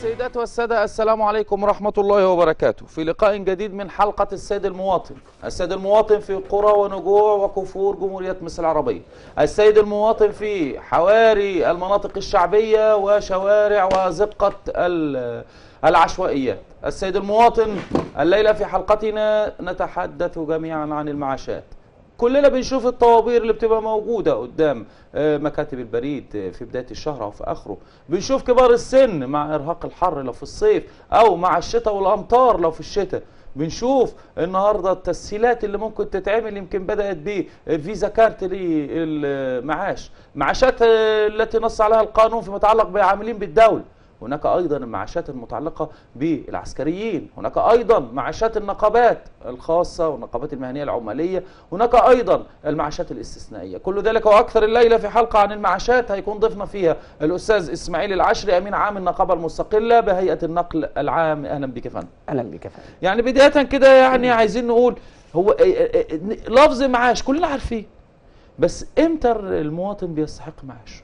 السيدات والسادة السلام عليكم ورحمة الله وبركاته في لقاء جديد من حلقة السيد المواطن السيد المواطن في قرى ونجوع وكفور جمهورية مصر العربية السيد المواطن في حواري المناطق الشعبية وشوارع وزقة ال- العشوائيات السيد المواطن الليلة في حلقتنا نتحدث جميعا عن المعاشات كلنا بنشوف الطوابير اللي بتبقى موجودة قدام آه، مكاتب البريد آه، في بداية الشهر أو في آخره بنشوف كبار السن مع إرهاق الحر لو في الصيف أو مع الشتاء والأمطار لو في الشتاء بنشوف النهارده التسهيلات اللي ممكن تتعمل يمكن بدأت بفيزا كارت للمعاش معاشات آه، التي نص عليها القانون فيما يتعلق بعاملين بالدولة هناك ايضا المعاشات المتعلقه بالعسكريين هناك ايضا معاشات النقابات الخاصه والنقابات المهنيه العماليه هناك ايضا المعاشات الاستثنائيه كل ذلك واكثر الليله في حلقه عن المعاشات هيكون ضيفنا فيها الاستاذ اسماعيل العشري امين عام النقابه المستقله بهيئه النقل العام اهلا بك يا فندم اهلا بك يا فندم يعني بدايه كده يعني عايزين نقول هو إيه- إيه- إيه- لفظ معاش كلنا عارفين بس امتى المواطن بيستحق معاش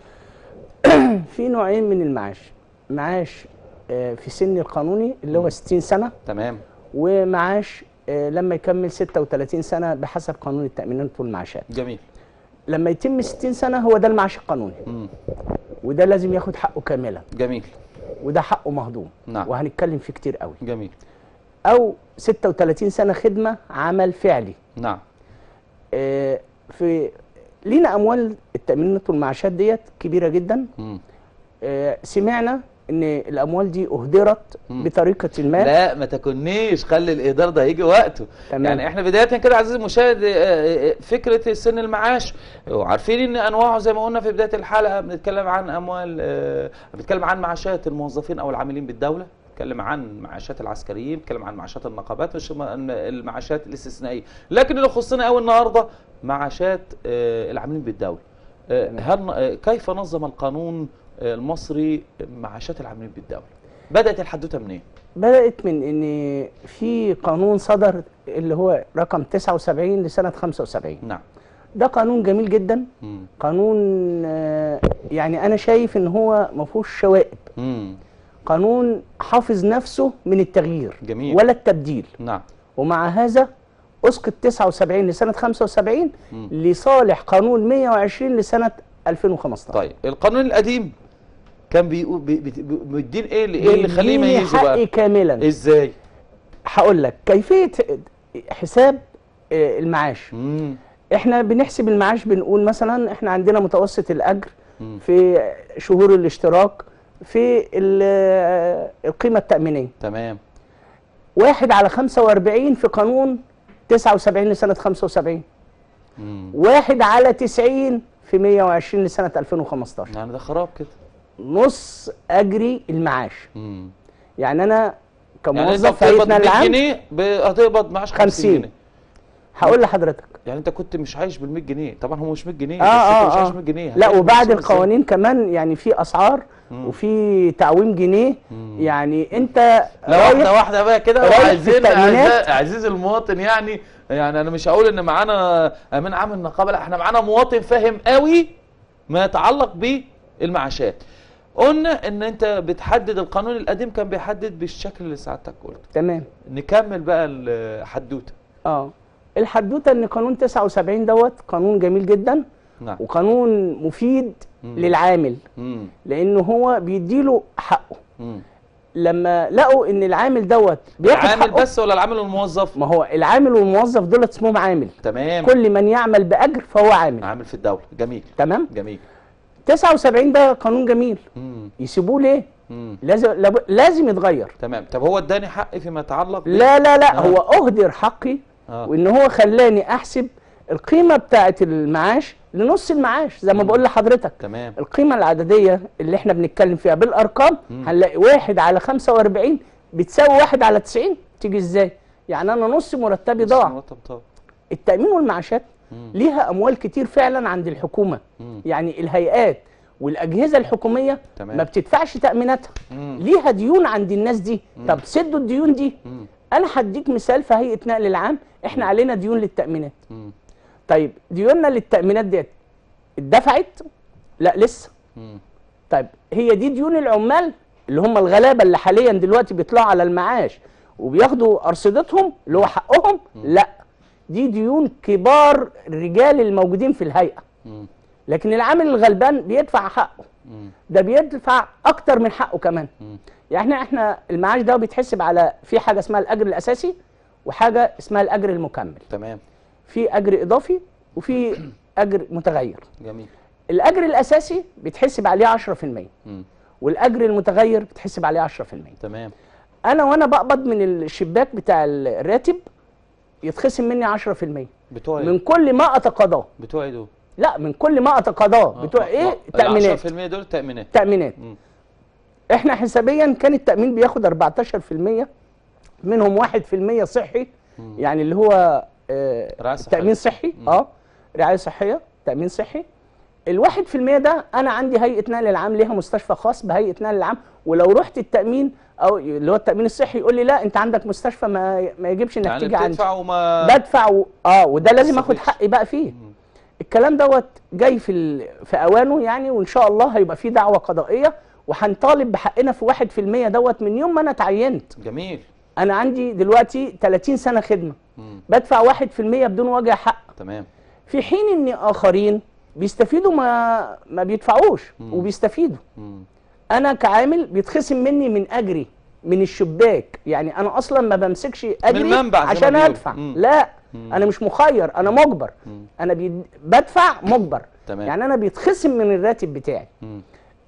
في نوعين من المعاش معاش آه، في سن القانوني اللي هو 60 سنه تمام ومعاش آه، لما يكمل 36 سنه بحسب قانون التامينات والمعاشات جميل لما يتم 60 سنه هو ده المعاش القانوني مم. وده لازم ياخد حقه كاملا جميل وده حقه مهضوم نعم. وهنتكلم فيه كتير قوي جميل او 36 سنه خدمه عمل فعلي نعم آه، في لينا اموال التامينات والمعاشات ديت كبيره جدا مم. آه، سمعنا ان الاموال دي اهدرت مم. بطريقه ما لا ما تكونيش خلي الاهدار ده هيجي وقته تمام. يعني احنا بدايه كده عزيزي المشاهد آه، آه، فكره سن المعاش وعارفين ان انواعه زي ما قلنا في بدايه الحلقه بنتكلم عن اموال آه، بنتكلم عن معاشات الموظفين او العاملين بالدوله بنتكلم عن معاشات العسكريين بنتكلم عن معاشات النقابات مش م- المعاشات الاستثنائيه لكن اللي يخصنا قوي النهارده معاشات آه، العاملين بالدوله آه، هل آه، كيف نظم القانون آه، المصري معاشات العاملين بالدوله بدات الحدوته منين بدات من ان في قانون صدر اللي هو رقم 79 لسنه 75 نعم ده قانون جميل جدا مم. قانون آه، يعني انا شايف ان هو ما فيهوش شوائب مم. قانون حافظ نفسه من التغيير جميل. ولا التبديل نعم ومع هذا اسقط 79 لسنه 75 مم. لصالح قانون 120 لسنه 2015 طيب القانون القديم كان بيقول بي- بي- بي- بيدين ايه اللي ايه اللي يخليه بيديني يميزه حقي بقى كاملا ازاي هقول لك كيفيه حساب آه، المعاش مم. احنا بنحسب المعاش بنقول مثلا احنا عندنا متوسط الاجر مم. في شهور الاشتراك في ال- آه، القيمه التامينيه تمام واحد على 45 في قانون 79 لسنه 75 مم. واحد على 90 في 120 لسنه 2015 يعني ده خراب كده نص اجري المعاش مم. يعني انا يعني انت كموظف في بتقبض هيئتنا 100 العام جنيه ب- هتقبض معاش 50 50 جنيه هقول لحضرتك يعني انت كنت مش عايش بال 100 جنيه طبعا هو مش 100 جنيه اه بس انت مش اه عايش اه 100 جنيه لا هتعيش وبعد ب 50 ازاي؟ القوانين كمان يعني في اسعار مم. وفي تعويم جنيه مم. يعني انت لا واحده رايح واحده بقى كده رايح في وعايزين التأمينات. أعزائي- عزيزي المواطن يعني يعني انا مش هقول ان معانا امين عام النقابه لا احنا معانا مواطن فاهم قوي ما يتعلق بالمعاشات قلنا ان انت بتحدد القانون القديم كان بيحدد بالشكل اللي سعادتك قلته تمام نكمل بقى الحدوته اه الحدوته ان قانون 79 دوت قانون جميل جدا نعم وقانون مفيد مم. للعامل مم. لانه هو بيديله حقه مم. لما لقوا ان العامل دوت بياخد العامل حقه بس ولا العامل والموظف ما هو العامل والموظف دول اسمهم عامل تمام كل من يعمل باجر فهو عامل عامل في الدوله جميل تمام جميل 79 ده قانون جميل مم. يسيبوه ليه مم. لازم لاب- لازم يتغير تمام طب هو اداني حق فيما يتعلق بال- لا لا لا آه. هو اهدر حقي آه. وان هو خلاني احسب القيمه بتاعه المعاش لنص المعاش زي ما مم. بقول لحضرتك تمام القيمه العدديه اللي احنا بنتكلم فيها بالارقام مم. هنلاقي واحد على 45 بتساوي واحد على 90 تيجي ازاي يعني انا نص مرتبي بس ضاع مرتب طبعا التامين والمعاشات مم. ليها اموال كتير فعلا عند الحكومه مم. يعني الهيئات والاجهزه الحكوميه تمام. ما بتدفعش تاميناتها مم. ليها ديون عند الناس دي مم. طب سدوا الديون دي مم. انا هديك مثال في هيئه نقل العام احنا علينا ديون للتامينات مم. طيب ديوننا للتامينات ديت اتدفعت لا لسه مم. طيب هي دي ديون العمال اللي هم الغلابه اللي حاليا دلوقتي بيطلعوا على المعاش وبياخدوا ارصدتهم اللي هو حقهم لا دي ديون كبار الرجال الموجودين في الهيئه مم. لكن العامل الغلبان بيدفع حقه مم. ده بيدفع اكتر من حقه كمان مم. يعني احنا احنا المعاش ده بيتحسب على في حاجه اسمها الاجر الاساسي وحاجه اسمها الاجر المكمل تمام في اجر اضافي وفي اجر متغير جميل الاجر الاساسي بيتحسب عليه 10% مم. والاجر المتغير بيتحسب عليه 10% تمام انا وانا بقبض من الشباك بتاع الراتب يتخصم مني 10% بتوع من ايه كل ما اتقاضاه بتوع ايه دول لا من كل ما اتقاضاه بتوع ايه تامينات 10% دول تامينات تامينات مم. احنا حسابيا كان التامين بياخد 14% منهم 1% صحي يعني اللي هو آه رعاية صحية. تامين صحي مم. اه رعايه صحيه تامين صحي الواحد في المية ده انا عندي هيئه نقل العام ليها مستشفى خاص بهيئه نقل العام ولو رحت التامين او اللي هو التامين الصحي يقول لي لا انت عندك مستشفى ما ما يجبش انك يعني تيجي عندي بتدفع وما بدفع و... اه وده لازم اخد تستفيدش. حقي بقى فيه الكلام دوت جاي في ال... في اوانه يعني وان شاء الله هيبقى في دعوه قضائيه وهنطالب بحقنا في 1% دوت من يوم ما انا اتعينت جميل انا عندي دلوقتي 30 سنه خدمه مم. بدفع 1% بدون وجه حق تمام في حين ان اخرين بيستفيدوا ما ما بيدفعوش مم. وبيستفيدوا مم. انا كعامل بيتخصم مني من اجري من الشباك يعني انا اصلا ما بمسكش اجري المنبع زي ما عشان بيقولوا. ادفع مم. لا مم. انا مش مخير انا مجبر مم. انا بيد... بدفع مجبر تمام. يعني انا بيتخصم من الراتب بتاعي مم.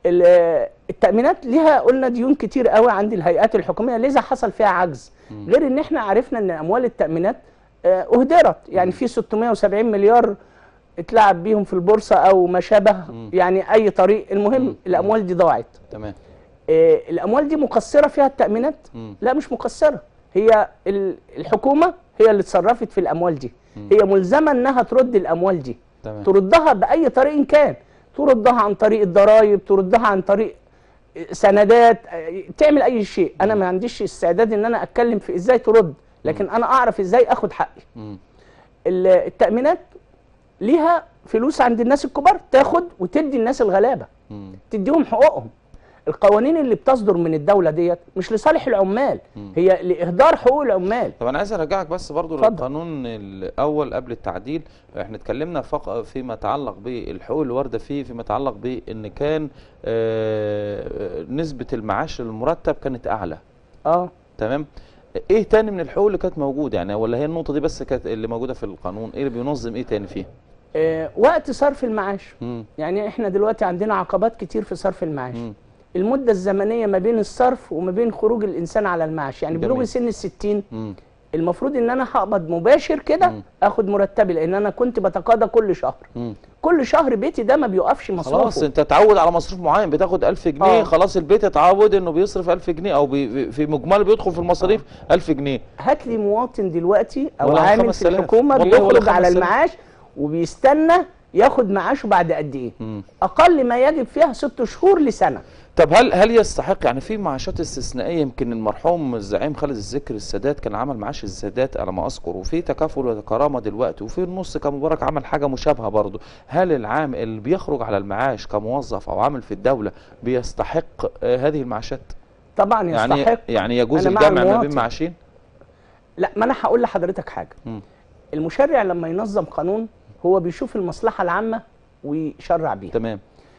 ال- التامينات ليها قلنا ديون كتير قوي عند الهيئات الحكوميه لذا حصل فيها عجز غير ان احنا عرفنا ان اموال التامينات آه، اهدرت يعني في 670 مليار اتلعب بيهم في البورصه او ما شابه يعني اي طريق المهم الاموال دي ضاعت تمام آه، الاموال دي مقصره فيها التامينات مم. لا مش مقصره هي ال- الحكومه هي اللي اتصرفت في الاموال دي هي ملزمه انها ترد الاموال دي تمام تردها باي طريق كان تردها عن طريق الضرائب تردها عن طريق سندات آه، تعمل اي شيء انا ما عنديش استعداد ان انا اتكلم في ازاي ترد لكن انا اعرف ازاي اخد حقي مم. ال- التامينات ليها فلوس عند الناس الكبار تاخد وتدي الناس الغلابه مم. تديهم حقوقهم القوانين اللي بتصدر من الدوله ديت مش لصالح العمال هي لاهدار حقوق العمال طب انا عايز ارجعك بس برضو اتفضل. للقانون الاول قبل التعديل احنا اتكلمنا فق فيما يتعلق بالحقوق اللي وارده فيه فيما يتعلق بان كان آه، نسبه المعاش للمرتب كانت اعلى اه تمام ايه تاني من الحقوق اللي كانت موجوده يعني ولا هي النقطه دي بس كانت اللي موجوده في القانون ايه اللي بينظم ايه تاني فيه آه، وقت صرف المعاش مم. يعني احنا دلوقتي عندنا عقبات كتير في صرف المعاش مم. المدة الزمنية ما بين الصرف وما بين خروج الإنسان على المعاش يعني بلوغ جميل. سن الستين مم. المفروض إن أنا هقبض مباشر كده مم. آخد مرتبي لأن أنا كنت بتقاضى كل شهر مم. كل شهر بيتي ده ما بيوقفش خلاص مصروفه انت اتعود على مصروف معين بتاخد 1000 جنيه آه. خلاص البيت اتعود انه بيصرف 1000 جنيه او بي في مجمل بيدخل في المصاريف 1000 جنيه هات لي مواطن دلوقتي أو ولا عامل في 5000. الحكومة والله ولا بيخرج على 5000. المعاش وبيستنى ياخد معاشه بعد قد إيه مم. أقل ما يجب فيها ست شهور لسنة طب هل هل يستحق يعني في معاشات استثنائيه يمكن المرحوم الزعيم خالد الذكر السادات كان عمل معاش السادات على ما اذكر وفي تكافل وكرامه دلوقتي وفي النص كان مبارك عمل حاجه مشابهه برضه هل العام اللي بيخرج على المعاش كموظف او عامل في الدوله بيستحق آه، هذه المعاشات طبعا يعني يستحق يعني يجوز أنا مع الجمع ما بين المواطن. معاشين لا ما أنا هقول لحضرتك حاجة مم. المشرع لما ينظم قانون هو بيشوف المصلحة العامة ويشرع بيها تمام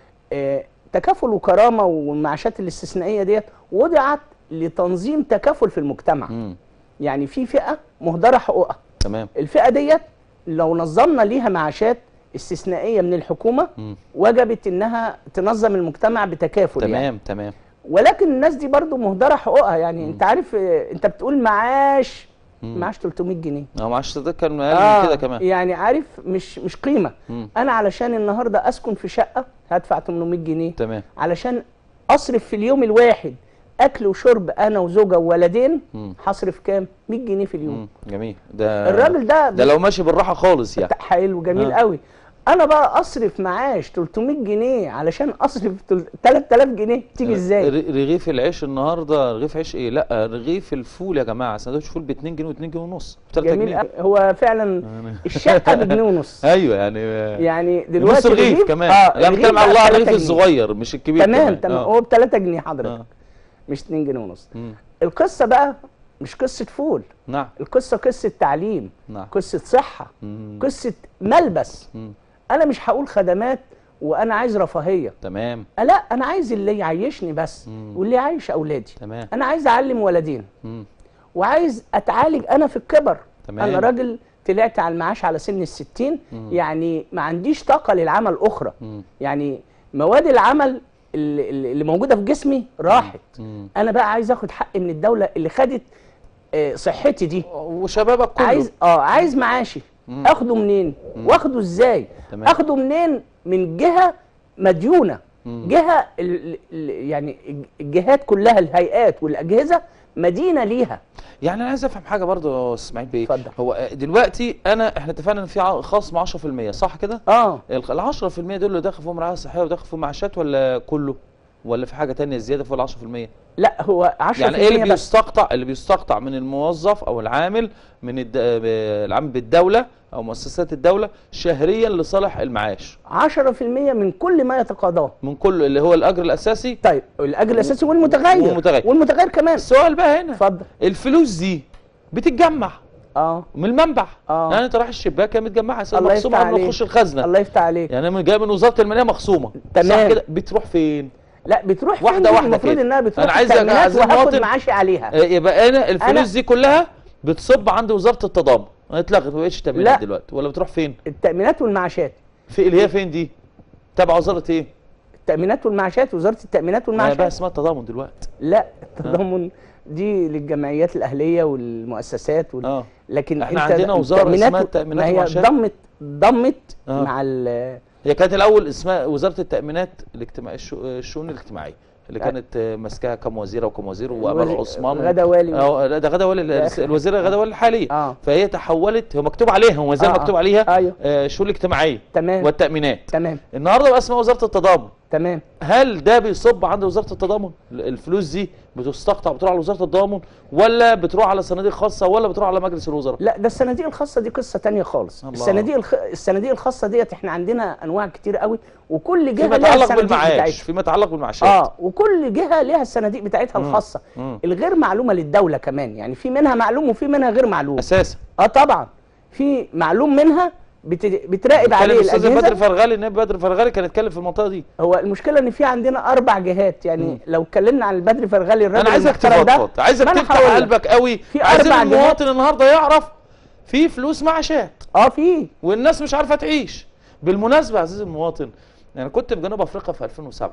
آه، تكافل وكرامة والمعاشات الاستثنائية ديت وضعت لتنظيم تكافل في المجتمع مم. يعني في فئة مهدرة حقوقها تمام الفئة ديت لو نظمنا ليها معاشات استثنائية من الحكومة مم. وجبت انها تنظم المجتمع بتكافل يعني. تمام تمام ولكن الناس دي برضو مهدرة حقوقها يعني انت عارف آه، انت بتقول معاش مم. معاش 300 جنيه اه معاش السادات كان اقل من كده كمان يعني عارف مش مش قيمة مم. انا علشان النهارده اسكن في شقة هدفع 800 جنيه تمام علشان اصرف في اليوم الواحد اكل وشرب انا وزوجه وولدين مم. هصرف كام 100 جنيه في اليوم مم. جميل ده الراجل ده ده لو ماشي بالراحه خالص يعني حلو جميل آه. قوي انا بقى اصرف معاش 300 جنيه علشان اصرف تل- 3000 جنيه تيجي ازاي ر- رغيف العيش النهارده رغيف عيش ايه لا رغيف الفول يا جماعه سندوتش فول ب 2 جنيه و2 جنيه ونص ب 3 جميل جنيه قوي. هو فعلا الشقه بجنيه ونص ايوه يعني يعني نص دلوقتي رغيف كمان اه يعني بنتكلم على بقى الله على 3 الرغيف جنيه. الصغير مش الكبير تمام كمان. تمام آه. هو ب 3 جنيه حضرتك آه. مش 2 جنيه ونص مم. القصه بقى مش قصه فول نعم القصه قصه تعليم نعم قصه صحه مم. قصه ملبس مم. انا مش هقول خدمات وانا عايز رفاهيه تمام لا انا عايز اللي يعيشني بس مم. واللي يعيش اولادي تمام انا عايز اعلم ولدين مم. وعايز اتعالج انا في الكبر تمام. انا راجل طلعت على المعاش على سن الستين مم. يعني ما عنديش طاقه للعمل اخرى مم. يعني مواد العمل اللي, اللي موجوده في جسمي راحت مم. انا بقى عايز اخد حق من الدوله اللي خدت آه، صحتي دي وشبابك كله عايز اه عايز معاشي مم. اخده منين واخده ازاي تمام. اخده منين من جهه مديونه مم. جهه ال ال يعني الجهات كلها الهيئات والاجهزه مدينه ليها يعني انا عايز افهم حاجه برضو يا اسماعيل بيه اتفضل. هو دلوقتي انا احنا اتفقنا ان في ع- خصم 10% صح كده اه ال 10% دول اللي داخل فيهم رعايه صحيه وداخل فيهم معاشات ولا كله ولا في حاجه تانية زياده فوق ال 10% لا هو 10% يعني ايه اللي بس بيستقطع اللي بيستقطع من الموظف او العامل من الد... ب- العامل بالدوله او مؤسسات الدوله شهريا لصالح المعاش 10% من كل ما يتقاضاه من كل اللي هو الاجر الاساسي طيب الاجر الاساسي والمتغير والمتغير. والمتغير كمان السؤال بقى هنا اتفضل الفلوس دي بتتجمع اه من المنبع آه. يعني انت رايح الشباك هي متجمعه يصير الله مخصومه يفتح قبل ما عليك. تخش الخزنه الله يفتح عليك يعني من جايه من وزاره الماليه مخصومه تمام. صح كده بتروح فين لا بتروح فين واحدة دي؟ واحدة المفروض كده. انها بتروح أنا عايز التأمينات أعزز وهاخد المواطن. معاشي عليها آه، يبقى انا الفلوس أنا- دي كلها بتصب عند وزاره التضامن اتلغت ما بقتش لا. تامينات دلوقتي ولا بتروح فين التأمينات والمعاشات في اللي هي فين دي تبع وزاره ايه التأمينات والمعاشات وزارة التأمينات ما هي والمعاشات بقى اسمها التضامن دلوقتي لا التضامن دي للجمعيات الأهلية والمؤسسات وال... اه لكن إحنا انت عندنا وزارة التأمينات اسمها و- التأمينات ما هي والمعاشات. ضمت ضمت آه. مع ال هي كانت الاول اسمها وزاره التامينات الاجتماعيه الشو- الشؤون الاجتماعيه اللي آه. كانت آه، ماسكاها كم وزيره وكم وزير وامل الوزير- عثمان غدا والي. اه لا ده غدا والي ال- آخر. الوزيره غدا والي الحاليه اه فهي تحولت هو مكتوب عليها وما زال آه، آه. مكتوب عليها ايوه آه، الشؤون الاجتماعيه تمام والتامينات تمام النهارده بقى اسمها وزاره التضامن تمام هل ده بيصب عند وزاره التضامن الفلوس دي بتستقطع بتروح على وزاره التضامن ولا بتروح على صناديق خاصه ولا بتروح على مجلس الوزراء لا ده الصناديق الخاصه دي قصه تانية خالص الله. الصناديق الخ... الصناديق الخاصه ديت احنا عندنا انواع كتير قوي وكل جهه فيما لها يتعلق الصناديق بالمعاش بتاعتها فيما يتعلق بالمعاشات اه وكل جهه لها الصناديق بتاعتها مم. الخاصه مم. الغير معلومه للدوله كمان يعني في منها معلوم وفي منها غير معلوم اساسا اه طبعا في معلوم منها بت... بتراقب عليه عليه الاستاذ بدر الاجهزه فرغالي النائب بدر فرغالي كان اتكلم في المنطقه دي هو المشكله ان في عندنا اربع جهات يعني مم. لو اتكلمنا عن البدري فرغالي الراجل انا عايزك المحترم ده تفضفض عايزك ما أنا تفتح هقول لك. قلبك قوي في عايزين أربع المواطن النهارده يعرف في فلوس معاشات اه في والناس مش عارفه تعيش بالمناسبه يا عزيزي المواطن يعني كنت في جنوب افريقيا في 2007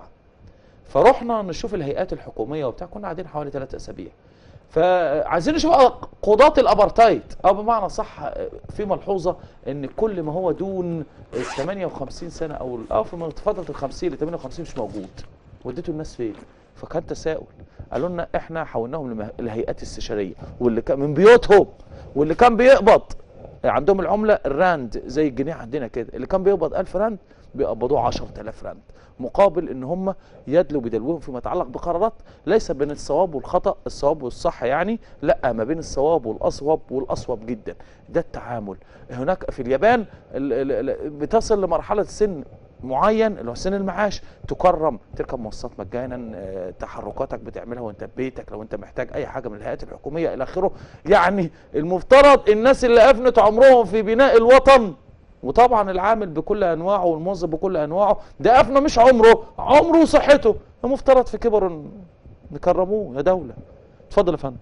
فرحنا نشوف الهيئات الحكوميه وبتاع كنا قاعدين حوالي ثلاث اسابيع فعايزين نشوف قضاة الابارتايد او بمعنى صح في ملحوظه ان كل ما هو دون ال 58 سنه او او في من فتره ال 50 ل 58 مش موجود وديته الناس فين؟ فكان تساؤل قالوا لنا احنا حولناهم لمه- للهيئات الاستشاريه واللي كان من بيوتهم واللي كان بيقبض عندهم العمله الراند زي الجنيه عندنا كده اللي كان بيقبض 1000 راند بيقبضوه 10000 راند مقابل ان هم يدلوا بدلوهم فيما يتعلق بقرارات ليس بين الصواب والخطا الصواب والصح يعني لا ما بين الصواب والاصوب والاصوب جدا ده التعامل هناك في اليابان ال- ال- ال- بتصل لمرحله سن معين اللي هو سن المعاش تكرم تركب مواصلات مجانا آه، تحركاتك بتعملها وانت في بيتك لو انت محتاج اي حاجه من الهيئات الحكوميه الى اخره يعني المفترض الناس اللي افنت عمرهم في بناء الوطن وطبعا العامل بكل انواعه والموظف بكل انواعه ده افنى مش عمره عمره وصحته المفترض في كبر ن- نكرموه يا دوله اتفضل يا فندم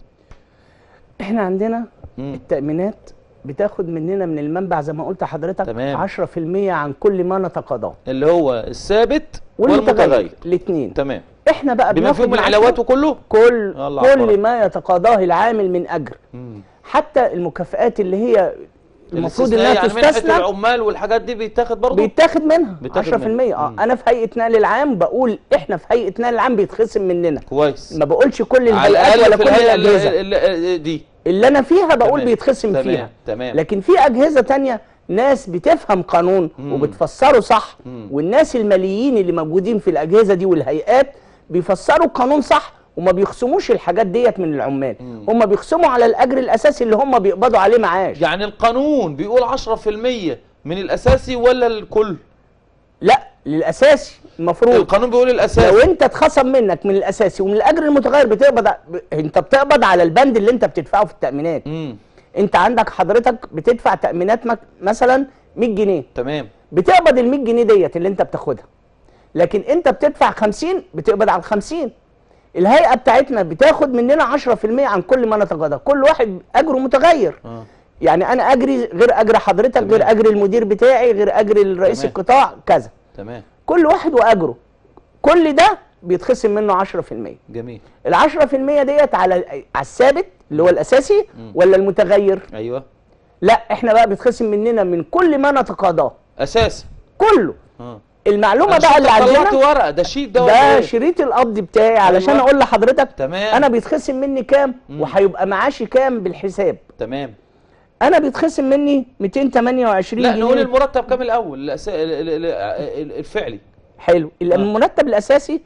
احنا عندنا مم. التأمينات بتاخد مننا من المنبع زي ما قلت لحضرتك تمام. 10% عن كل ما نتقاضاه اللي هو الثابت والمتغير الاثنين تمام احنا بقى بما بناخد فيهم معاشنا العلاوات وكله كل الله أكبر. كل ما يتقاضاه العامل من اجر مم. حتى المكافآت اللي هي المفروض الاستثناء انها يعني منحة تستثنى العمال والحاجات دي بيتاخد برضه بيتاخد منها بيتاخد 10% منها. اه مم. انا في هيئه نقل العام بقول احنا في هيئه نقل العام بيتخصم مننا كويس ما بقولش كل على الهيئات ولا الاقل في كل الهيئه الاجهزه ال- ال- دي اللي انا فيها بقول تمام. بيتخصم تمام. فيها تمام لكن في اجهزه تانية ناس بتفهم قانون مم. وبتفسره صح مم. والناس الماليين اللي موجودين في الاجهزه دي والهيئات بيفسروا القانون صح وما بيخصموش الحاجات ديت من العمال مم. هم بيخصموا على الاجر الاساسي اللي هم بيقبضوا عليه معاش يعني القانون بيقول 10% من الاساسي ولا الكل لا للاساسي المفروض القانون بيقول لو الاساس انت اتخصم منك من الاساسي ومن الاجر المتغير بتقبض ع- ب... انت بتقبض على البند اللي انت بتدفعه في التامينات امم انت عندك حضرتك بتدفع تامينات مك... مثلا 100 جنيه تمام بتقبض ال 100 جنيه ديت اللي انت بتاخدها لكن انت بتدفع 50 بتقبض على ال 50 الهيئه بتاعتنا بتاخد مننا 10% عن كل ما نتقاضى كل واحد اجره متغير اه يعني انا اجري غير اجر حضرتك تمام. غير اجر المدير بتاعي غير اجر رئيس تمام. القطاع كذا تمام كل واحد واجره كل ده بيتخصم منه 10% جميل ال 10% ديت على على الثابت اللي هو الاساسي ولا المتغير ايوه لا احنا بقى بيتخصم مننا من كل ما نتقاضاه اساسي كله اه المعلومه أنا بقى شفت اللي طلعت عندنا ورقه ده شيت ده ولا ده إيه؟ شريط القبض بتاعي علشان أيوة. اقول لحضرتك تمام انا بيتخصم مني كام مم. وهيبقى معاشي كام بالحساب تمام انا بيتخصم مني 228 لا جنيه نقول المرتب كام الاول الأس- ال- ال- ال- ال- الفعلي حلو المرتب الاساسي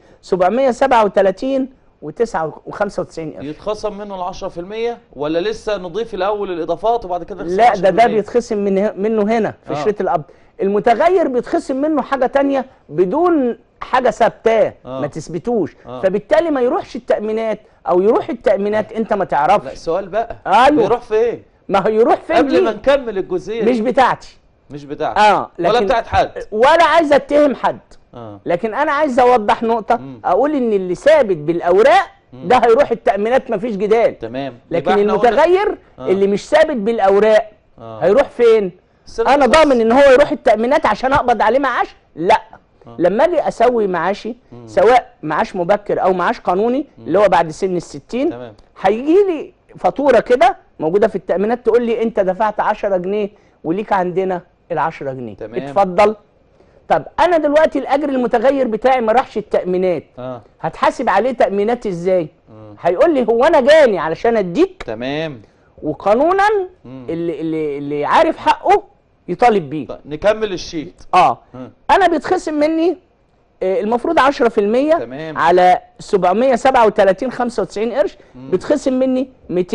737 و95 قرش يتخصم منه ال 10% ولا لسه نضيف الاول الاضافات وبعد كده نخصم لا ده ده 10%؟ بيتخصم من منه هنا في آه. شريط القبض المتغير بيتخصم منه حاجه تانية بدون حاجه ثابتاه آه. ما تثبتوش آه. فبالتالي ما يروحش التامينات او يروح التامينات انت ما لا تعرفش سؤال بقى أيوه. بيروح فين ما هو يروح فين قبل ما دي؟ نكمل الجزئيه مش دي بتاعتي مش بتاعتك اه ولا لكن بتاعت حد ولا عايز اتهم حد اه لكن انا عايز اوضح نقطه مم. اقول ان اللي ثابت بالاوراق ده هيروح التامينات مفيش جدال تمام لكن يبقى إحنا قلنا- المتغير آه. اللي مش ثابت بالاوراق آه. هيروح فين السنة انا بتخلص. ضامن ان هو يروح التامينات عشان اقبض عليه معاش لا لما اجي اسوي معاشي سواء معاش مبكر او معاش قانوني اللي هو بعد سن الستين تمام هيجي لي فاتوره كده موجوده في التامينات تقول لي انت دفعت 10 جنيه وليك عندنا ال 10 جنيه تمام. اتفضل طب انا دلوقتي الاجر المتغير بتاعي ما راحش التامينات اه هتحاسب عليه تامينات ازاي مم. هيقول لي هو انا جاني علشان اديك تمام وقانونا مم. اللي اللي اللي عارف حقه يطالب بيه طيب نكمل الشيت اه ها. انا بيتخصم مني آه، المفروض 10% تمام. على 737 95 قرش بيتخصم مني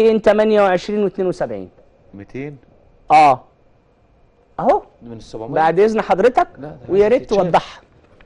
228 و72 200 اه اهو من ال 700 بعد اذن حضرتك لا، ده ويا لازم ريت تتشاف. توضحها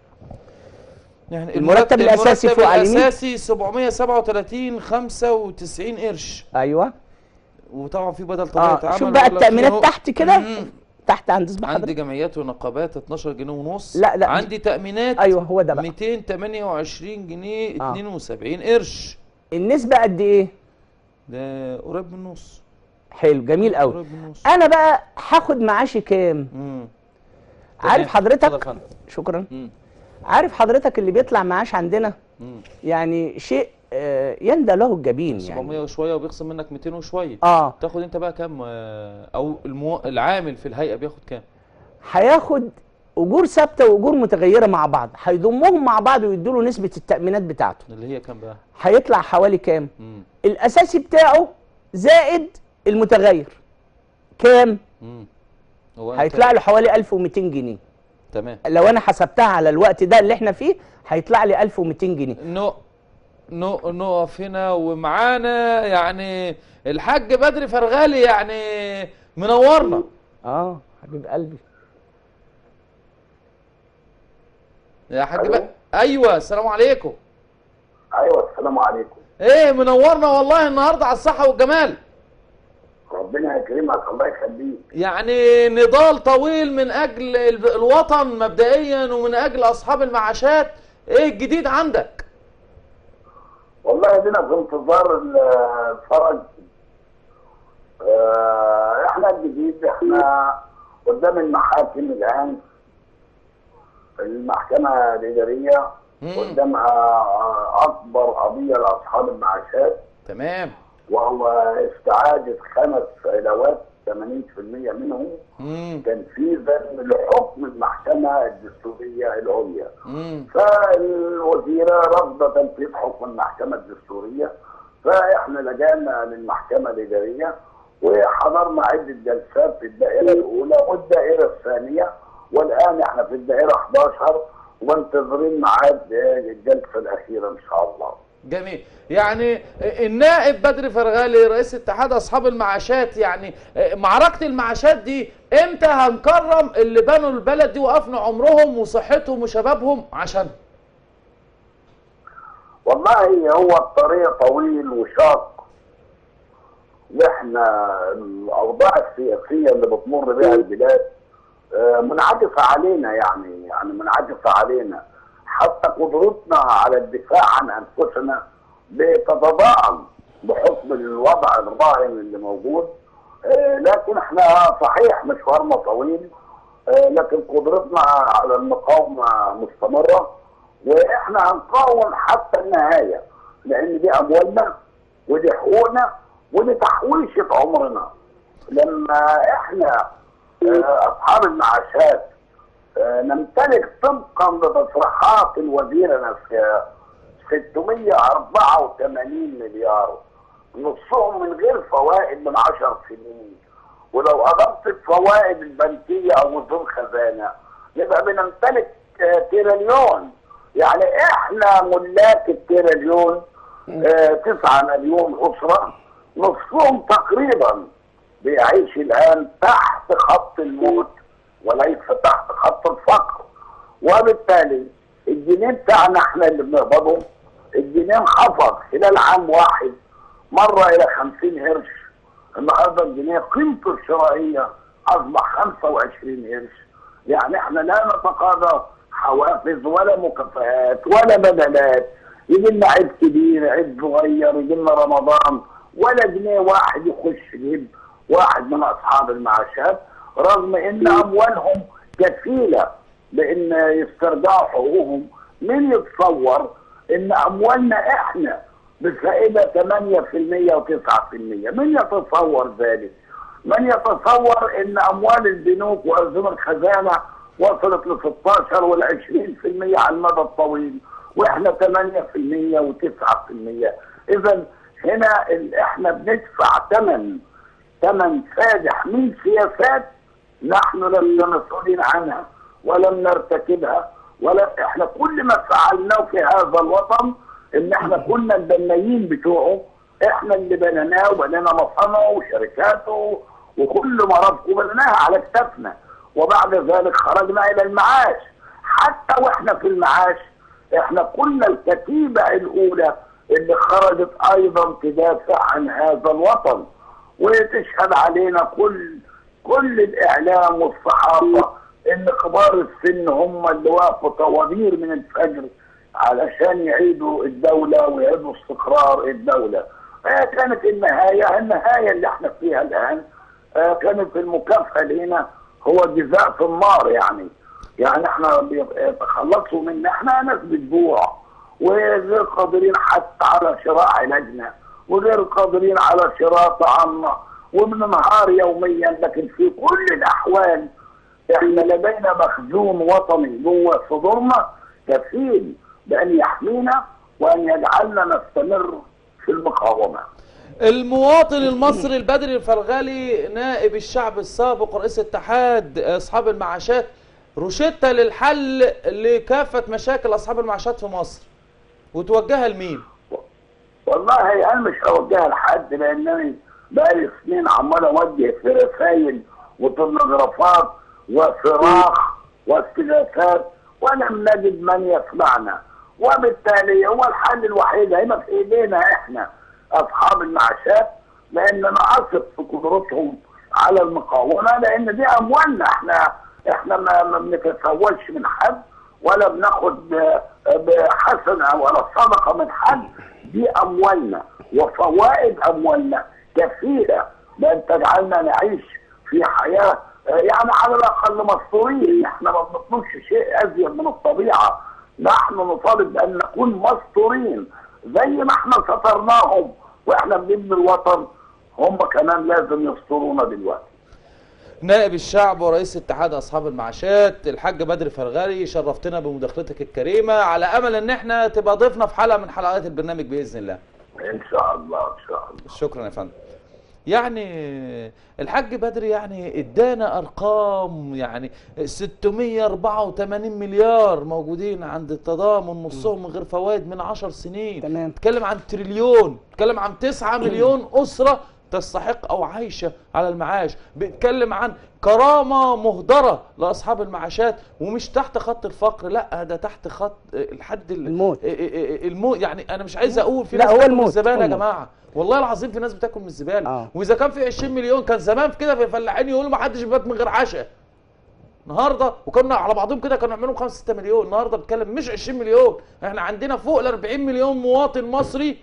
يعني المرتب الأساسي فوق على اليمين. الاساسي 737 95 قرش ايوه وطبعا في بدل طبيعي اه شوف بقى التامينات تحت كده مم. تحت عند صباح عندي حضرتك جمعيات ونقابات 12 جنيه ونص لا، لا. عندي تأمينات ايوه هو ده بقى 228 جنيه آه. 72 قرش النسبه قد ايه ده قريب من النص حلو جميل قوي قريب من النص انا بقى هاخد معاشي كام امم عارف اتفضل يا حضرتك فندم. شكرا مم. عارف حضرتك اللي بيطلع معاش عندنا مم. يعني شيء آه، يندى له الجبين 700 يعني وشويه وبيخصم منك 200 وشويه اه تاخد انت بقى كام آه، او المو... العامل في الهيئه بياخد كام هياخد اجور ثابته واجور متغيره مع بعض هيضمهم مع بعض ويدوا له نسبه التامينات بتاعته اللي هي كام بقى هيطلع حوالي كام امم الاساسي بتاعه زائد المتغير كام امم هو أنت- هيطلع له حوالي 1200 جنيه تمام لو انا حسبتها على الوقت ده اللي احنا فيه هيطلع لي 1200 جنيه نو نو نقف هنا ومعانا يعني الحاج بدري فرغالي يعني منورنا اه حبيب قلبي يا حاج ألو؟ بقى ايوه السلام عليكم ايوه السلام عليكم ايه منورنا والله النهارده على الصحه والجمال ربنا يكرمك الله يخليك يعني نضال طويل من اجل ال- الوطن مبدئيا ومن اجل اصحاب المعاشات ايه الجديد عندك والله ادينا في انتظار ال- الفرج آه، احنا الجديد احنا قدام المحاكم الان المحكمه الاداريه مم. قدامها آه، اكبر قضيه لاصحاب المعاشات تمام وهو استعاده خمس علاوات 80% منهم امم تنفيذا لحكم المحكمه الدستوريه العليا امم فالوزيرة رفض تنفيذ حكم المحكمة الدستورية فإحنا لجأنا للمحكمة الإدارية وحضرنا عدة جلسات في الدائرة الأولى والدائرة الثانية والآن إحنا في الدائرة 11 ومنتظرين ميعاد الجلسة الأخيرة إن شاء الله. جميل يعني النائب بدري فرغالي رئيس اتحاد اصحاب المعاشات يعني معركه المعاشات دي امتى هنكرم اللي بنوا البلد دي وافنوا عمرهم وصحتهم وشبابهم عشان والله هو الطريق طويل وشاق واحنا الاوضاع السياسيه اللي بتمر بها البلاد آه، منعكسه علينا يعني يعني منعكسه علينا حتى قدرتنا على الدفاع عن انفسنا بتتضاءل بحكم الوضع الراهن اللي موجود آه، لكن احنا صحيح مشوارنا طويل آه، لكن قدرتنا على المقاومه مستمره واحنا هنقاوم حتى النهايه لان دي اموالنا ودي حقوقنا ودي تحويشه عمرنا لما احنا آه، اصحاب المعاشات آه، نمتلك طبقا لتصريحات الوزيره نفسها 684 مليار نصهم من غير فوائد من 10 سنين ولو اضفت الفوائد البنكيه او وزن خزانه يبقى بنمتلك آه، تريليون يعني احنا ملاك التريليون آه، 9 مليون اسره نصهم تقريبا بيعيش الان تحت خط الموت وليس تحت خط الفقر وبالتالي الجنيه بتاعنا احنا اللي بنقبضه الجنيه انخفض خلال عام واحد مره الى 50 قرش النهارده الجنيه قيمته الشرائيه اصبح 25 قرش يعني احنا لا نتقاضى حوافز ولا مكافآت ولا بدلات يجي لنا عيد كبير عيد صغير يجي لنا رمضان ولا جنيه واحد يخش جيب واحد من اصحاب المعاشات رغم ان اموالهم كفيله بان يسترجعوا حقوقهم من يتصور ان اموالنا احنا بفائده 8% و9% من يتصور ذلك؟ من يتصور ان اموال البنوك وارزم الخزانه وصلت ل 16 وال 20% على المدى الطويل واحنا 8% و9% اذا هنا ال- احنا بندفع ثمن ثمن فادح من سياسات نحن لسنا مسؤولين عنها ولم نرتكبها ولا احنا كل ما فعلناه في هذا الوطن ان احنا كنا البنايين بتوعه احنا اللي بنيناه وبنينا مصانعه وشركاته وكل مرافقه بنيناها على كتافنا وبعد ذلك خرجنا الى المعاش حتى واحنا في المعاش احنا كنا الكتيبه الاولى اللي خرجت ايضا تدافع عن هذا الوطن وتشهد علينا كل كل الاعلام والصحافه ان كبار السن هم اللي وقفوا طوابير من الفجر علشان يعيدوا الدوله ويعيدوا استقرار الدوله. فهي كانت النهايه النهايه اللي احنا فيها الان آه، كانت المكافاه لنا هو جزاء في النار يعني يعني احنا بيتخلصوا منا احنا ناس بتجوع وغير قادرين حتى على شراء علاجنا وغير قادرين على شراء طعامنا وبننهار يوميا لكن في كل الاحوال احنا لدينا مخزون وطني جوه صدورنا كفيل بان يحمينا وان يجعلنا نستمر في المقاومه. المواطن المصري البدري الفرغالي نائب الشعب السابق رئيس اتحاد اصحاب المعاشات روشتة للحل لكافة مشاكل اصحاب المعاشات في مصر وتوجهها لمين؟ والله انا مش هوجهها لحد لانني بقالي سنين عمال اوجه في رسائل وتلغرافات وصراخ واستغاثات ولم نجد من يسمعنا وبالتالي هو الحل الوحيد هيبقى في ايدينا احنا اصحاب المعاشات لاننا اثق في قدرتهم على المقاومه لان دي اموالنا احنا احنا ما, ما بنتسولش من حد ولا بناخد آه، آه، حسنه ولا صدقه من حد دي اموالنا وفوائد اموالنا كثيره بان تجعلنا نعيش في حياه آه، يعني على الاقل مستورين احنا ما بنطلبش شيء ازيد من الطبيعه نحن نطالب بان نكون مستورين زي ما احنا سترناهم واحنا بنبني الوطن هم كمان لازم يسترونا دلوقتي نائب الشعب ورئيس اتحاد اصحاب المعاشات الحاج بدر فرغالي شرفتنا بمداخلتك الكريمه على امل ان احنا تبقى ضيفنا في حلقه من حلقات البرنامج باذن الله ان شاء الله ان شاء الله شكرا يا فندم يعني الحاج بدري يعني ادانا ارقام يعني 684 مليار موجودين عند التضامن نصهم من غير فوائد من 10 سنين تمام. بتكلم عن تريليون بتكلم عن 9 مليون اسره تستحق او عايشه على المعاش بيتكلم عن كرامه مهدره لاصحاب المعاشات ومش تحت خط الفقر لا ده تحت خط الحد ال- الموت. الموت يعني انا مش عايز اقول في لا، ناس هو بتاكل من الموت، الزباله هو يا الموت. جماعه والله العظيم في ناس بتاكل من الزباله آه. واذا كان في 20 مليون كان زمان في كده في الفلاحين يقولوا ما حدش بيبات من غير عشاء النهارده وكنا على بعضهم كده كانوا يعملوا 5 6 مليون النهارده بتكلم مش 20 مليون احنا عندنا فوق ال 40 مليون مواطن مصري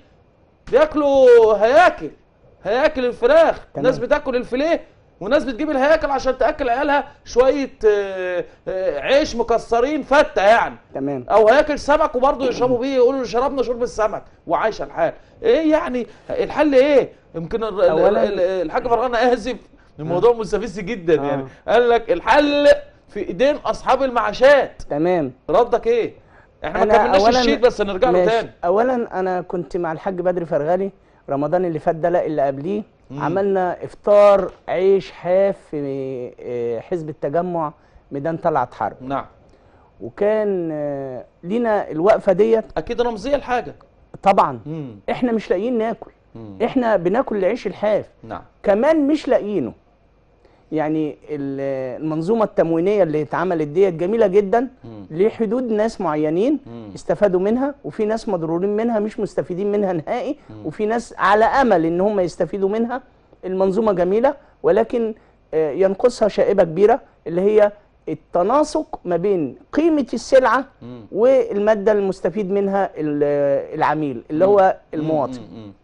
بياكلوا هياكل هياكل الفراخ تمام. ناس بتاكل الفيليه وناس بتجيب الهياكل عشان تاكل عيالها شويه آه، آه، عيش مكسرين فته يعني تمام او هياكل سمك وبرضه يشربوا بيه يقولوا شربنا شرب السمك وعايشه الحال ايه يعني الحل ايه يمكن ال- ال- أولاً- ال- الحاج فرغان اسف الموضوع مستفز جدا آه. يعني قال لك الحل في ايدين اصحاب المعاشات تمام ردك ايه احنا ما أنا كملناش أولاً- الشيك بس نرجع له ماشي. تاني اولا انا كنت مع الحاج بدري فرغلي رمضان اللي فات ده لا اللي قبليه عملنا افطار عيش حاف في آه، حزب التجمع ميدان طلعت حرب نعم وكان آه، لينا الوقفه ديت اكيد رمزيه الحاجه طبعا امم احنا مش لاقيين ناكل مم. احنا بناكل العيش الحاف نعم كمان مش لاقيينه يعني ال- المنظومه التموينيه اللي اتعملت ديت جميله جدا مم. لحدود ناس معينين مم. استفادوا منها وفي ناس مضرورين منها مش مستفيدين منها نهائي وفي ناس على امل ان هم يستفيدوا منها المنظومه جميله ولكن آه، ينقصها شائبه كبيره اللي هي التناسق ما بين قيمه السلعه مم. والماده المستفيد منها ال- العميل اللي هو المواطن مم. مم.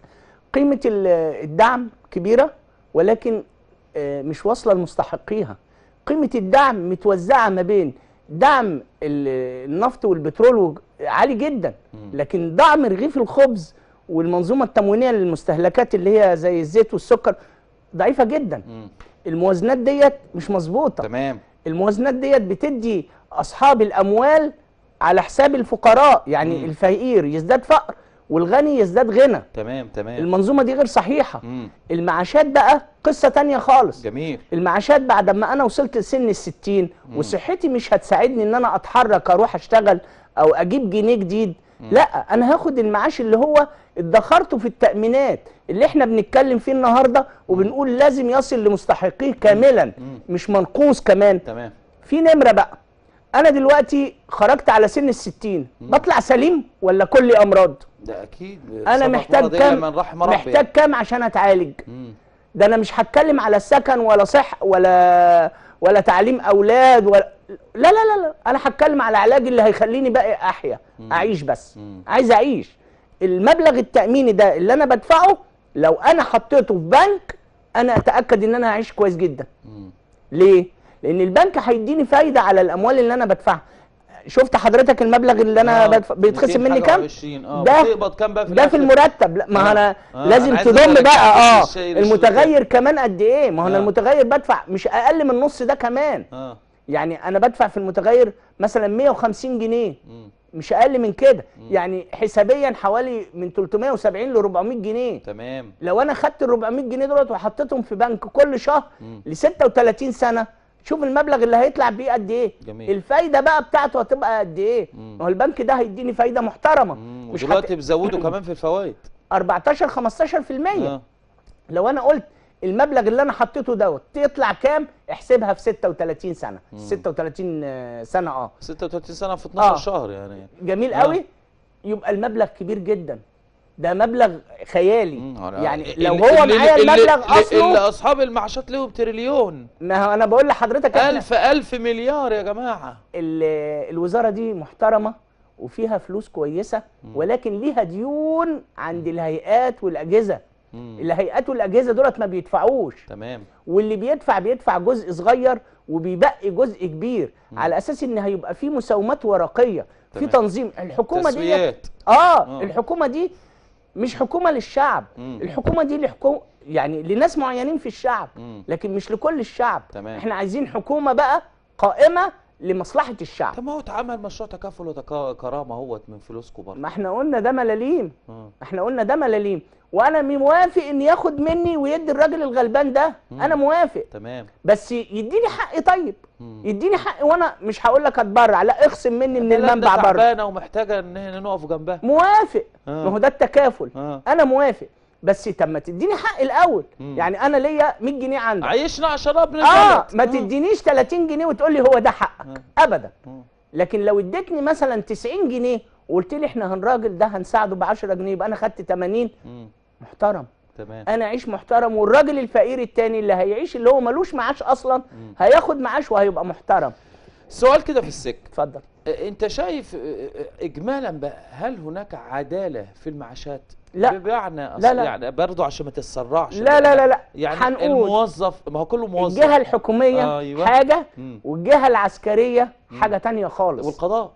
قيمة ال- الدعم كبيرة ولكن آه، مش واصلة لمستحقيها قيمة الدعم متوزعة ما بين دعم ال- النفط والبترول وج- عالي جدا لكن دعم رغيف الخبز والمنظومة التموينية للمستهلكات اللي هي زي الزيت والسكر ضعيفة جدا مم. الموازنات ديت مش مظبوطة تمام الموازنات ديت بتدي اصحاب الاموال على حساب الفقراء يعني مم. الفقير يزداد فقر والغني يزداد غنى تمام تمام المنظومه دي غير صحيحه مم. المعاشات بقى قصه تانية خالص جميل المعاشات بعد ما انا وصلت لسن الستين وصحتي مش هتساعدني ان انا اتحرك اروح اشتغل او اجيب جنيه جديد لا انا هاخد المعاش اللي هو ادخرته في التامينات اللي احنا بنتكلم فيه النهارده وبنقول لازم يصل لمستحقيه كاملا مش منقوص كمان تمام في نمره بقى انا دلوقتي خرجت على سن الستين بطلع سليم ولا كل امراض ده اكيد انا سبق محتاج مرض إلا كام من رحم ربي محتاج كام عشان اتعالج مم. ده انا مش هتكلم على السكن ولا صح ولا ولا تعليم اولاد ولا لا لا لا لا انا هتكلم على علاج اللي هيخليني بقى احيا اعيش بس مم. عايز اعيش المبلغ التاميني ده اللي انا بدفعه لو انا حطيته في بنك انا اتاكد ان انا هعيش كويس جدا مم. ليه لان البنك هيديني فايده على الاموال اللي انا بدفعها شفت حضرتك المبلغ اللي انا آه، بدفع بيتخصم 200 مني حاجة كام وعشرين، اه ده بتقبض كام بقى في ده في الآخر؟ المرتب لا ما آه. انا آه، لازم أنا عايز تضم أسألك بقى اه الشيء- المتغير كمان قد ايه ما هو انا آه. المتغير بدفع مش اقل من نص ده كمان اه يعني انا بدفع في المتغير مثلا 150 جنيه مم. مش اقل من كده يعني حسابيا حوالي من 370 ل 400 جنيه تمام لو انا خدت ال 400 جنيه دولت وحطيتهم في بنك كل شهر مم. ل 36 سنه شوف المبلغ اللي هيطلع بيه قد ايه جميل. الفايده بقى بتاعته هتبقى قد ايه مم. ما هو البنك ده هيديني فايده محترمه مم. مش ودلوقتي هت... بيزودوا كمان في الفوائد 14 15% اه لو انا قلت المبلغ اللي انا حطيته دوت يطلع كام احسبها في 36 سنه 36 آه، سنه اه 36 سنه في 12 آه. شهر يعني جميل آه. قوي يبقى المبلغ كبير جدا ده مبلغ خيالي مم. يعني اللي- لو هو اللي- معايا اللي- المبلغ اللي- اللي اصله اصحاب المعاشات لهم تريليون ما هو انا بقول لحضرتك إحنا ألف ألف مليار يا جماعة ال- الوزاره دي محترمه وفيها فلوس كويسه ولكن ليها ديون عند الهيئات والاجهزه مم. الهيئات والاجهزه دولت ما بيدفعوش تمام واللي بيدفع بيدفع جزء صغير وبيبقي جزء كبير على اساس ان هيبقى في مساومات ورقيه في تمام. تنظيم الحكومه دي تسويات اه آه. الحكومه دي مش حكومه للشعب مم. الحكومه دي لحكومه يعني لناس معينين في الشعب مم. لكن مش لكل الشعب تمام. احنا عايزين حكومه بقى قائمه لمصلحه الشعب طب ما هو اتعمل مشروع تكافل وكرامه اهوت من فلوسكم برضه ما احنا قلنا ده ملاليم آه. احنا قلنا ده ملاليم وانا موافق ان ياخد مني ويدي الراجل الغلبان ده انا موافق تمام بس يديني حقي طيب مم. يديني حقي وانا مش هقول لك اتبرع لا اخصم مني من البلد المنبع برضه تعبانه ومحتاجه ان احنا نقف جنبها موافق آه. ما هو ده التكافل آه. انا موافق بس طب ما تديني حقي الاول مم. يعني انا ليا 100 جنيه عندك عيشنا على شراب من اه البلد. ما تدينيش 30 جنيه وتقول لي هو ده حقك ابدا آه. لكن لو اديتني مثلا 90 جنيه وقلت لي احنا هنراجل ده هنساعده ب 10 جنيه يبقى انا خدت 80 مم. محترم تمام انا اعيش محترم والراجل الفقير التاني اللي هيعيش اللي هو ملوش معاش اصلا هياخد معاش وهيبقى محترم سؤال كده في السكه اتفضل انت شايف اجمالا بقى هل هناك عداله في المعاشات لا. بمعنى أصل لا، لا. يعني برضه عشان ما تتسرعش لا لا لا لا يعني هنقول الموظف ما هو كله موظف الجهه الحكوميه أيوة. حاجه مم. والجهه العسكريه حاجه تانية خالص والقضاء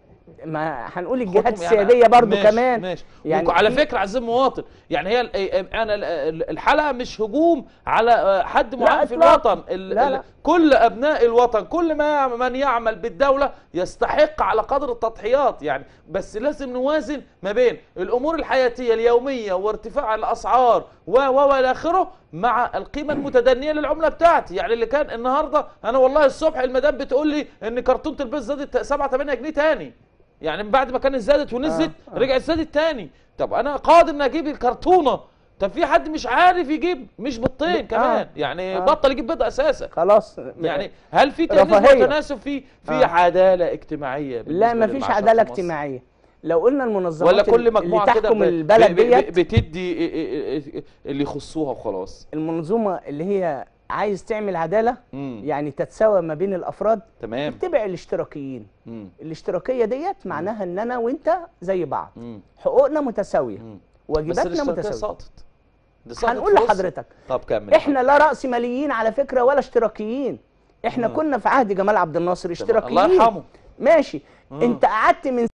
ما هنقول الجهات خدهم يعني- السياديه برضو ماشي كمان ماشي يعني يعني على في- فكره عزيزي المواطن يعني هي ال- ال- انا ال- ال- الحلقه مش هجوم على آه، حد معين في إطلاقاً. الوطن ال- لا، ال- لا. كل ابناء الوطن كل ما يعمل- من يعمل بالدوله يستحق على قدر التضحيات يعني بس لازم نوازن ما بين الامور الحياتيه اليوميه وارتفاع الاسعار و و والى اخره مع القيمه المتدنيه للعمله بتاعتي يعني اللي كان النهارده انا والله الصبح المدام بتقول لي ان كرتونه البيض زادت 7 8 جنيه تاني يعني من بعد ما كانت زادت ونزلت آه، آه. رجعت زادت تاني طب انا قادر ان اجيب الكرتونه طب في حد مش عارف يجيب مش بيضتين كمان يعني آه. بطل يجيب بيض اساسا خلاص يعني هل في تناسب رفاهية. وتناسب في في آه. عداله اجتماعيه بالنسبة لا مفيش للمعاشات عداله في مصر؟ اجتماعيه لو قلنا المنظمات ولا كل اللي مجموعه كده تحكم ب- البلد ب- ب- ديت بتدي إيه- إيه- إيه- اللي يخصوها وخلاص المنظومه اللي هي عايز تعمل عداله مم. يعني تتساوى ما بين الافراد تمام اتبع الاشتراكيين مم. الاشتراكيه ديت معناها ان انا وانت زي بعض مم. حقوقنا متساويه مم. بس واجباتنا الاشتراكيه متساويه سقطت دي سقطت هنقول في وسط- لحضرتك طب كمل احنا لا راس ماليين على فكره ولا اشتراكيين احنا آه. كنا في عهد جمال عبد الناصر الله اشتراكيين يرحمه ماشي آه. انت قعدت من